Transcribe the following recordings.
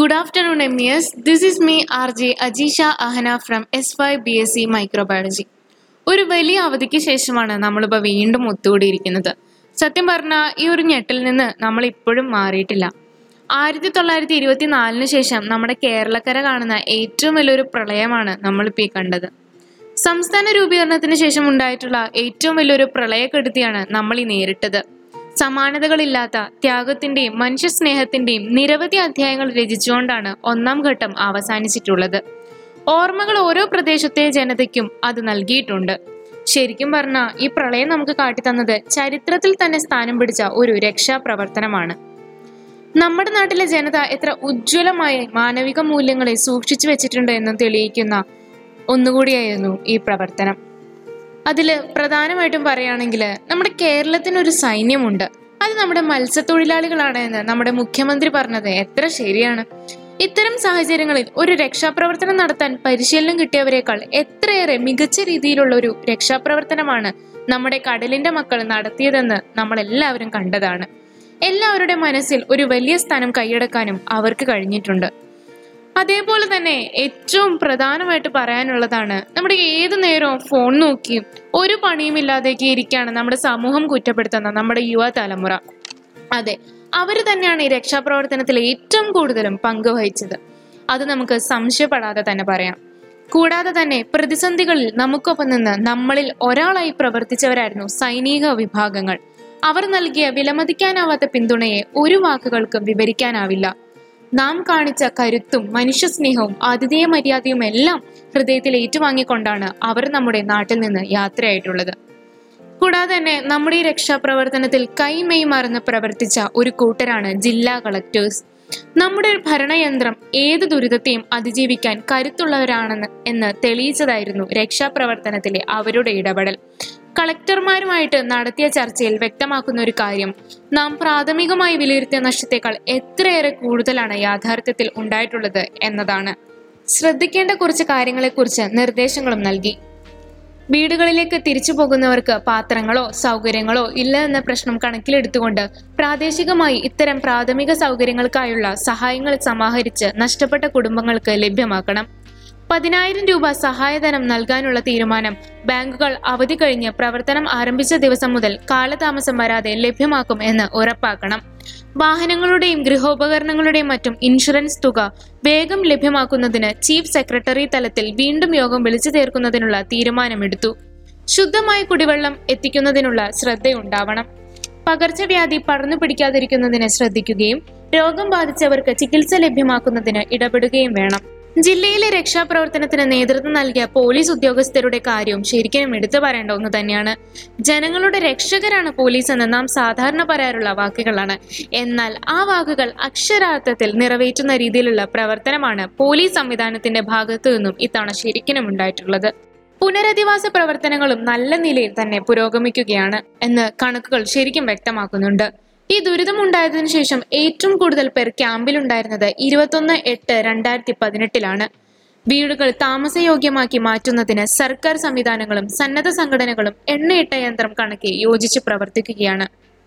Good afternoon, MES. This is me, RJ Ajisha Ahana from S5 BSc Microbiology. ഒരു വലിയ അവധിക്ക് ശേഷമാണ് നമ്മളിപ്പോൾ വീണ്ടും ഒത്തുകൂടിയിരിക്കുന്നത് സത്യം പറഞ്ഞാൽ ഈ ഒരു ഞെട്ടിൽ നിന്ന് നമ്മൾ ഇപ്പോഴും മാറിയിട്ടില്ല ആയിരത്തി തൊള്ളായിരത്തി ഇരുപത്തി നാലിന് ശേഷം നമ്മുടെ കേരളക്കര കാണുന്ന ഏറ്റവും വലിയൊരു പ്രളയമാണ് നമ്മളിപ്പോൾ ഈ കണ്ടത് സംസ്ഥാന രൂപീകരണത്തിന് ശേഷം ഉണ്ടായിട്ടുള്ള ഏറ്റവും വലിയൊരു പ്രളയക്കെടുതിയാണ് നമ്മൾ ഈ നേരിട്ടത് സമാനതകളില്ലാത്ത ത്യാഗത്തിന്റെയും മനുഷ്യസ്നേഹത്തിന്റെയും നിരവധി അധ്യായങ്ങൾ രചിച്ചുകൊണ്ടാണ് ഒന്നാം ഘട്ടം അവസാനിച്ചിട്ടുള്ളത് ഓർമ്മകൾ ഓരോ പ്രദേശത്തെ ജനതയ്ക്കും അത് നൽകിയിട്ടുണ്ട് ശരിക്കും പറഞ്ഞാൽ ഈ പ്രളയം നമുക്ക് കാട്ടിത്തന്നത് ചരിത്രത്തിൽ തന്നെ സ്ഥാനം പിടിച്ച ഒരു രക്ഷാപ്രവർത്തനമാണ് നമ്മുടെ നാട്ടിലെ ജനത എത്ര ഉജ്ജ്വലമായ മാനവിക മൂല്യങ്ങളെ സൂക്ഷിച്ചു വെച്ചിട്ടുണ്ട് എന്ന് തെളിയിക്കുന്ന ഒന്നുകൂടിയായിരുന്നു ഈ പ്രവർത്തനം അതിൽ പ്രധാനമായിട്ടും പറയുകയാണെങ്കിൽ നമ്മുടെ കേരളത്തിനൊരു സൈന്യമുണ്ട് അത് നമ്മുടെ മത്സ്യത്തൊഴിലാളികളാണ് എന്ന് നമ്മുടെ മുഖ്യമന്ത്രി പറഞ്ഞത് എത്ര ശരിയാണ് ഇത്തരം സാഹചര്യങ്ങളിൽ ഒരു രക്ഷാപ്രവർത്തനം നടത്താൻ പരിശീലനം കിട്ടിയവരെക്കാൾ എത്രയേറെ മികച്ച രീതിയിലുള്ള ഒരു രക്ഷാപ്രവർത്തനമാണ് നമ്മുടെ കടലിന്റെ മക്കൾ നടത്തിയതെന്ന് നമ്മൾ എല്ലാവരും കണ്ടതാണ് എല്ലാവരുടെ മനസ്സിൽ ഒരു വലിയ സ്ഥാനം കൈയടക്കാനും അവർക്ക് കഴിഞ്ഞിട്ടുണ്ട് അതേപോലെ തന്നെ ഏറ്റവും പ്രധാനമായിട്ട് പറയാനുള്ളതാണ് നമ്മുടെ ഏത് നേരവും ഫോൺ നോക്കിയും ഒരു പണിയുമില്ലാതെയൊക്കെ ഇരിക്കുകയാണ് നമ്മുടെ സമൂഹം കുറ്റപ്പെടുത്തുന്ന നമ്മുടെ യുവതലമുറ അതെ അവർ തന്നെയാണ് ഈ രക്ഷാപ്രവർത്തനത്തിൽ ഏറ്റവും കൂടുതലും പങ്കുവഹിച്ചത് അത് നമുക്ക് സംശയപ്പെടാതെ തന്നെ പറയാം കൂടാതെ തന്നെ പ്രതിസന്ധികളിൽ നമുക്കൊപ്പം നിന്ന് നമ്മളിൽ ഒരാളായി പ്രവർത്തിച്ചവരായിരുന്നു സൈനിക വിഭാഗങ്ങൾ അവർ നൽകിയ വിലമതിക്കാനാവാത്ത പിന്തുണയെ ഒരു വാക്കുകൾക്ക് വിവരിക്കാനാവില്ല നാം കാണിച്ച കരുത്തും മനുഷ്യസ്നേഹവും ആതിഥേയ മര്യാദയും എല്ലാം ഹൃദയത്തിൽ ഏറ്റുവാങ്ങിക്കൊണ്ടാണ് അവർ നമ്മുടെ നാട്ടിൽ നിന്ന് യാത്രയായിട്ടുള്ളത് കൂടാതെ തന്നെ നമ്മുടെ ഈ രക്ഷാപ്രവർത്തനത്തിൽ കൈമെയ് മറന്ന് പ്രവർത്തിച്ച ഒരു കൂട്ടരാണ് ജില്ലാ കളക്ടേഴ്സ് നമ്മുടെ ഭരണയന്ത്രം ഏത് ദുരിതത്തെയും അതിജീവിക്കാൻ കരുത്തുള്ളവരാണെന്ന് എന്ന് തെളിയിച്ചതായിരുന്നു രക്ഷാപ്രവർത്തനത്തിലെ അവരുടെ ഇടപെടൽ കളക്ടർമാരുമായിട്ട് നടത്തിയ ചർച്ചയിൽ വ്യക്തമാക്കുന്ന ഒരു കാര്യം നാം പ്രാഥമികമായി വിലയിരുത്തിയ നഷ്ടത്തെക്കാൾ എത്രയേറെ കൂടുതലാണ് യാഥാർത്ഥ്യത്തിൽ ഉണ്ടായിട്ടുള്ളത് എന്നതാണ് ശ്രദ്ധിക്കേണ്ട കുറച്ച് കാര്യങ്ങളെക്കുറിച്ച് നിർദ്ദേശങ്ങളും നൽകി വീടുകളിലേക്ക് തിരിച്ചു പോകുന്നവർക്ക് പാത്രങ്ങളോ സൗകര്യങ്ങളോ ഇല്ല എന്ന പ്രശ്നം കണക്കിലെടുത്തുകൊണ്ട് പ്രാദേശികമായി ഇത്തരം പ്രാഥമിക സൗകര്യങ്ങൾക്കായുള്ള സഹായങ്ങൾ സമാഹരിച്ച് നഷ്ടപ്പെട്ട കുടുംബങ്ങൾക്ക് ലഭ്യമാക്കണം പതിനായിരം രൂപ സഹായധനം നൽകാനുള്ള തീരുമാനം ബാങ്കുകൾ അവധി കഴിഞ്ഞ് പ്രവർത്തനം ആരംഭിച്ച ദിവസം മുതൽ കാലതാമസം വരാതെ ലഭ്യമാക്കും എന്ന് ഉറപ്പാക്കണം വാഹനങ്ങളുടെയും ഗൃഹോപകരണങ്ങളുടെയും മറ്റും ഇൻഷുറൻസ് തുക വേഗം ലഭ്യമാക്കുന്നതിന് ചീഫ് സെക്രട്ടറി തലത്തിൽ വീണ്ടും യോഗം വിളിച്ചു ചേർക്കുന്നതിനുള്ള തീരുമാനമെടുത്തു ശുദ്ധമായ കുടിവെള്ളം എത്തിക്കുന്നതിനുള്ള ശ്രദ്ധയുണ്ടാവണം പകർച്ചവ്യാധി പടർന്നു പിടിക്കാതിരിക്കുന്നതിന് ശ്രദ്ധിക്കുകയും രോഗം ബാധിച്ചവർക്ക് ചികിത്സ ലഭ്യമാക്കുന്നതിന് ഇടപെടുകയും വേണം ജില്ലയിലെ രക്ഷാപ്രവർത്തനത്തിന് നേതൃത്വം നൽകിയ പോലീസ് ഉദ്യോഗസ്ഥരുടെ കാര്യവും ശരിക്കും എടുത്തു പറയേണ്ട ഒന്ന് തന്നെയാണ് ജനങ്ങളുടെ രക്ഷകരാണ് പോലീസ് എന്ന് നാം സാധാരണ പറയാറുള്ള വാക്കുകളാണ് എന്നാൽ ആ വാക്കുകൾ അക്ഷരാർത്ഥത്തിൽ നിറവേറ്റുന്ന രീതിയിലുള്ള പ്രവർത്തനമാണ് പോലീസ് സംവിധാനത്തിന്റെ ഭാഗത്തു നിന്നും ഇത്തവണ ശരിക്കും ഉണ്ടായിട്ടുള്ളത് പുനരധിവാസ പ്രവർത്തനങ്ങളും നല്ല നിലയിൽ തന്നെ പുരോഗമിക്കുകയാണ് എന്ന് കണക്കുകൾ ശരിക്കും വ്യക്തമാക്കുന്നുണ്ട് ഈ ദുരിതമുണ്ടായതിനു ശേഷം ഏറ്റവും കൂടുതൽ പേർ ക്യാമ്പിലുണ്ടായിരുന്നത് ഇരുപത്തൊന്ന് എട്ട് രണ്ടായിരത്തി പതിനെട്ടിലാണ് വീടുകൾ താമസയോഗ്യമാക്കി മാറ്റുന്നതിന് സർക്കാർ സംവിധാനങ്ങളും സന്നദ്ധ സംഘടനകളും എണ്ണയിട്ട യന്ത്രം കണക്കെ യോജിച്ച് പ്രവർത്തിക്കുകയാണ്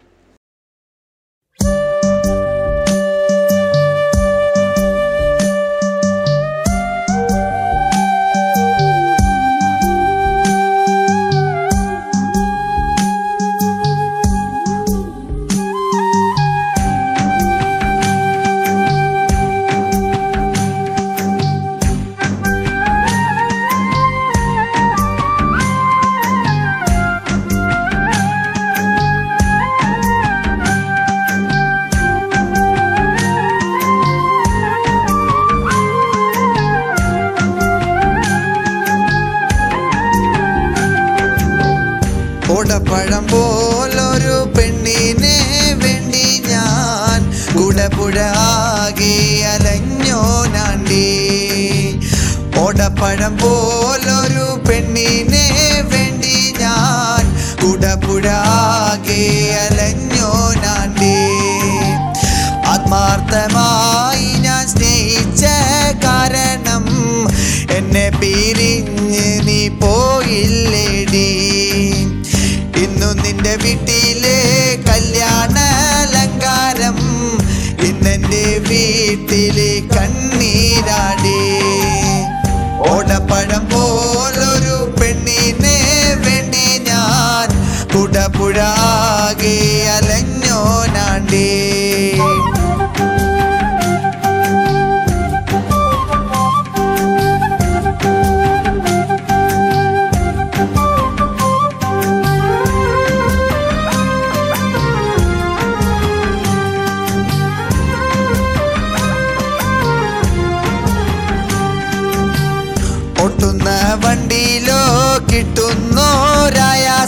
ഓടപ്പഴം പോലൊരു പെണ്ണിനെ വേണ്ടി ഞാൻ കുടപുഴ ആകെ അലഞ്ഞോ നാണ്ടി ഓടപ്പഴം പോലൊരു പെണ്ണിനെ വേണ്ടി ഞാൻ കുടപുഴ ആകെ അലഞ്ഞോ നാണ്ടി ആത്മാർത്ഥമായി ഞാൻ സ്നേഹിച്ച കാരണം എന്നെ പിരിഞ്ഞ് നീ പോയില്ലേടി ഇന്നു നിന്റെ വീട്ടിലെ കല്യാണ അലങ്കാരം ഇന്നെന്റെ വീട്ടിലെ കണ്ട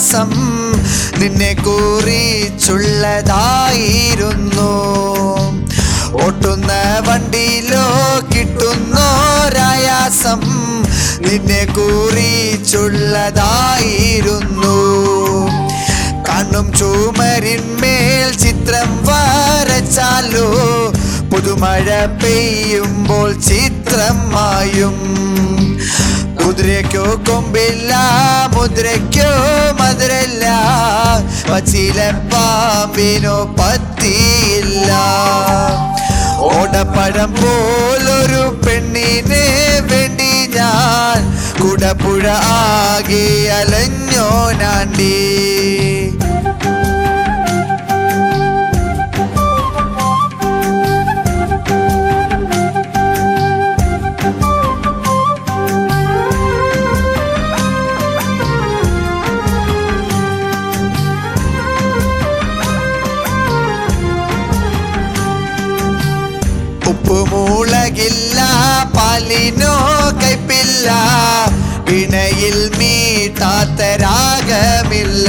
പ്രയാസം നിന്നെ കുറിച്ചുള്ളതായിരുന്നു ഓട്ടുന്ന വണ്ടിയിലോ കിട്ടുന്നോരായാസം നിന്നെ കുറിച്ചുള്ളതായിരുന്നു കാണും ചുമരിന്മേൽ ചിത്രം വരച്ചാലോ പുതുമഴ പെയ്യുമ്പോൾ ചിത്രം മായും കുതിരയ്ക്കോ കൊമ്പില്ല മുദ്രയ്ക്കോ മധുരല്ല പച്ചില പാമ്പിനോ പത്തിയില്ല ഓടപ്പഴം പോലൊരു പെണ്ണിനെ വേണ്ടി ഞാൻ കുടപ്പുഴ ആകെ അലഞ്ഞോ നാണ്ടി ഉപ്പുമുളകില്ല പാലിനോ കയ്പില്ല ഇണയിൽ മീട്ടാത്ത രാഗമില്ല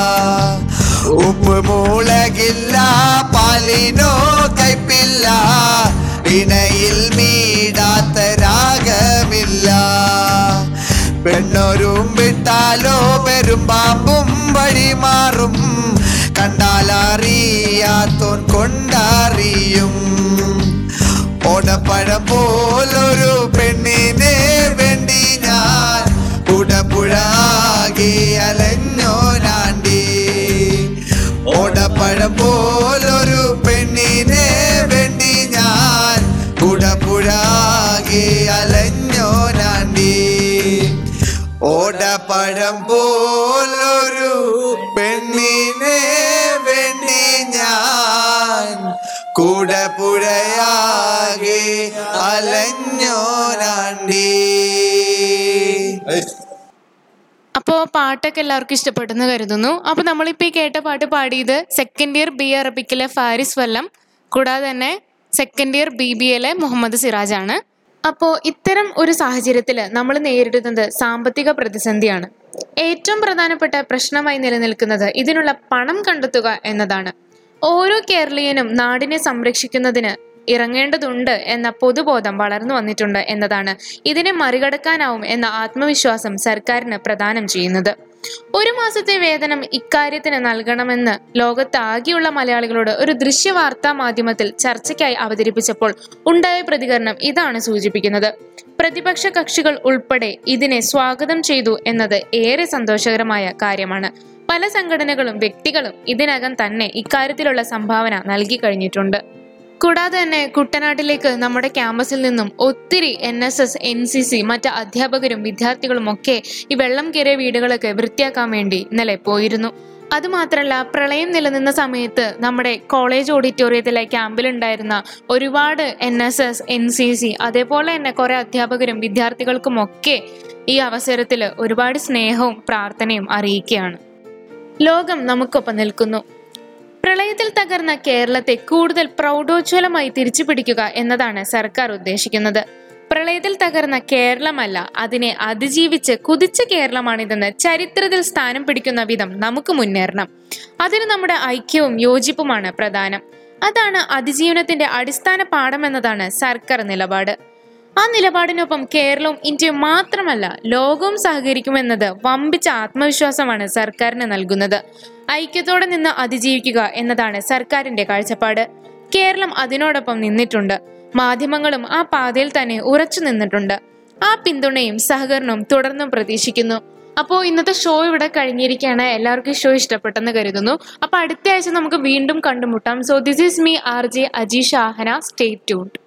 ഉപ്പുമുളകില്ല പാലിനോ കയ്പില്ല ഇണയിൽ മീടാത്ത രാഗമില്ല പെണ്ണൊരും വിട്ടാലോ പെരുമ്പാമ്പും വഴിമാറും കണ്ടാലറിയാത്തോൻ കൊണ്ടറിയും ഓടപ്പഴം പോലൊരു പെണ്ണിനെ വേണ്ടി ഞാൻ ഉടപ്പുഴാകെ അലഞ്ഞോ നാണ്ടി ഓടപ്പഴം പോലൊരു പെണ്ണിനെ വേണ്ടി ഞാൻ ഉടപ്പുഴാകെ അലഞ്ഞോ നാണ്ടി ഓടപ്പഴം പോലൊരു പെണ്ണിനെ വേണ്ടി ഞാൻ കൂടെ പുഴയാകെ അലഞ്ഞോനാണ്ടി അപ്പോൾ പാട്ടൊക്കെ എല്ലാവർക്കും ഇഷ്ടപ്പെട്ടെന്ന് കരുതുന്നു അപ്പോൾ നമ്മളിപ്പോൾ ഈ കേട്ട പാട്ട് പാടിയത് സെക്കൻഡ് ഇയർ ബി അറബിക്കിലെ ഫാരിസ് വല്ലം കൂടാതെ തന്നെ സെക്കൻഡ് ഇയർ ബി ബി എയിലെ മുഹമ്മദ് സിറാജാണ് അപ്പോൾ ഇത്തരം ഒരു സാഹചര്യത്തിൽ നമ്മൾ നേരിടുന്നത് സാമ്പത്തിക പ്രതിസന്ധിയാണ് ഏറ്റവും പ്രധാനപ്പെട്ട പ്രശ്നമായി നിലനിൽക്കുന്നത് ഇതിനുള്ള പണം കണ്ടെത്തുക എന്നതാണ് ഓരോ കേരളീയനും നാടിനെ സംരക്ഷിക്കുന്നതിന് ഇറങ്ങേണ്ടതുണ്ട് എന്ന പൊതുബോധം വളർന്നു വന്നിട്ടുണ്ട് എന്നതാണ് ഇതിനെ മറികടക്കാനാവും എന്ന ആത്മവിശ്വാസം സർക്കാരിന് പ്രദാനം ചെയ്യുന്നത് ഒരു മാസത്തെ വേതനം ഇക്കാര്യത്തിന് നൽകണമെന്ന് ലോകത്താകെയുള്ള മലയാളികളോട് ഒരു ദൃശ്യ വാർത്താ മാധ്യമത്തിൽ ചർച്ചയ്ക്കായി അവതരിപ്പിച്ചപ്പോൾ ഉണ്ടായ പ്രതികരണം ഇതാണ് സൂചിപ്പിക്കുന്നത് പ്രതിപക്ഷ കക്ഷികൾ ഉൾപ്പെടെ ഇതിനെ സ്വാഗതം ചെയ്തു എന്നത് ഏറെ സന്തോഷകരമായ കാര്യമാണ് പല സംഘടനകളും വ്യക്തികളും ഇതിനകം തന്നെ ഇക്കാര്യത്തിലുള്ള സംഭാവന നൽകി കഴിഞ്ഞിട്ടുണ്ട് കൂടാതെ തന്നെ കുട്ടനാട്ടിലേക്ക് നമ്മുടെ ക്യാമ്പസിൽ നിന്നും ഒത്തിരി N S S N C C മറ്റ് അധ്യാപകരും വിദ്യാർത്ഥികളും ഒക്കെ ഈ വെള്ളം കയറിയ വീടുകളൊക്കെ വൃത്തിയാക്കാൻ വേണ്ടി ഇന്നലെ പോയിരുന്നു അതുമാത്രമല്ല പ്രളയം നിലനിന്ന സമയത്ത് നമ്മുടെ കോളേജ് ഓഡിറ്റോറിയത്തിലെ ക്യാമ്പിലുണ്ടായിരുന്ന ഒരുപാട് N S S N C C അതേപോലെ തന്നെ കുറെ അധ്യാപകരും വിദ്യാർത്ഥികൾക്കും ഒക്കെ ഈ അവസരത്തിൽ ഒരുപാട് സ്നേഹവും പ്രാർത്ഥനയും അറിയിക്കുകയാണ് ലോകം നമുക്കൊപ്പം നിൽക്കുന്നു പ്രളയത്തിൽ തകർന്ന കേരളത്തെ കൂടുതൽ പ്രൗഢോജ്വലമായി തിരിച്ചു പിടിക്കുക എന്നതാണ് സർക്കാർ ഉദ്ദേശിക്കുന്നത് പ്രളയത്തിൽ തകർന്ന കേരളമല്ല അതിനെ അതിജീവിച്ച് കുതിച്ച കേരളമാണിതെന്ന് ചരിത്രത്തിൽ സ്ഥാനം പിടിക്കുന്ന വിധം നമുക്ക് മുന്നേറണം അതിന് നമ്മുടെ ഐക്യവും യോജിപ്പുമാണ് പ്രധാനം അതാണ് അതിജീവനത്തിന്റെ അടിസ്ഥാന പാഠം എന്നതാണ് സർക്കാർ നിലപാട് ആ നിലപാടിനൊപ്പം കേരളവും ഇന്ത്യയും മാത്രമല്ല ലോകവും സഹകരിക്കുമെന്നത് വമ്പിച്ച ആത്മവിശ്വാസമാണ് സർക്കാരിന് നൽകുന്നത് ഐക്യത്തോടെ നിന്ന് അതിജീവിക്കുക എന്നതാണ് സർക്കാരിന്റെ കാഴ്ചപ്പാട് കേരളം അതിനോടൊപ്പം നിന്നിട്ടുണ്ട് മാധ്യമങ്ങളും ആ പാതയിൽ തന്നെ ഉറച്ചു നിന്നിട്ടുണ്ട് ആ പിന്തുണയും സഹകരണവും തുടർന്നും പ്രതീക്ഷിക്കുന്നു അപ്പോൾ ഇന്നത്തെ ഷോ ഇവിടെ കഴിഞ്ഞിരിക്കുകയാണ് എല്ലാവർക്കും ഷോ ഇഷ്ടപ്പെട്ടെന്ന് കരുതുന്നു അപ്പോൾ അടുത്ത ആഴ്ച നമുക്ക് വീണ്ടും കണ്ടുമുട്ടാം so this is me R J Ajeesh Aahana stay tuned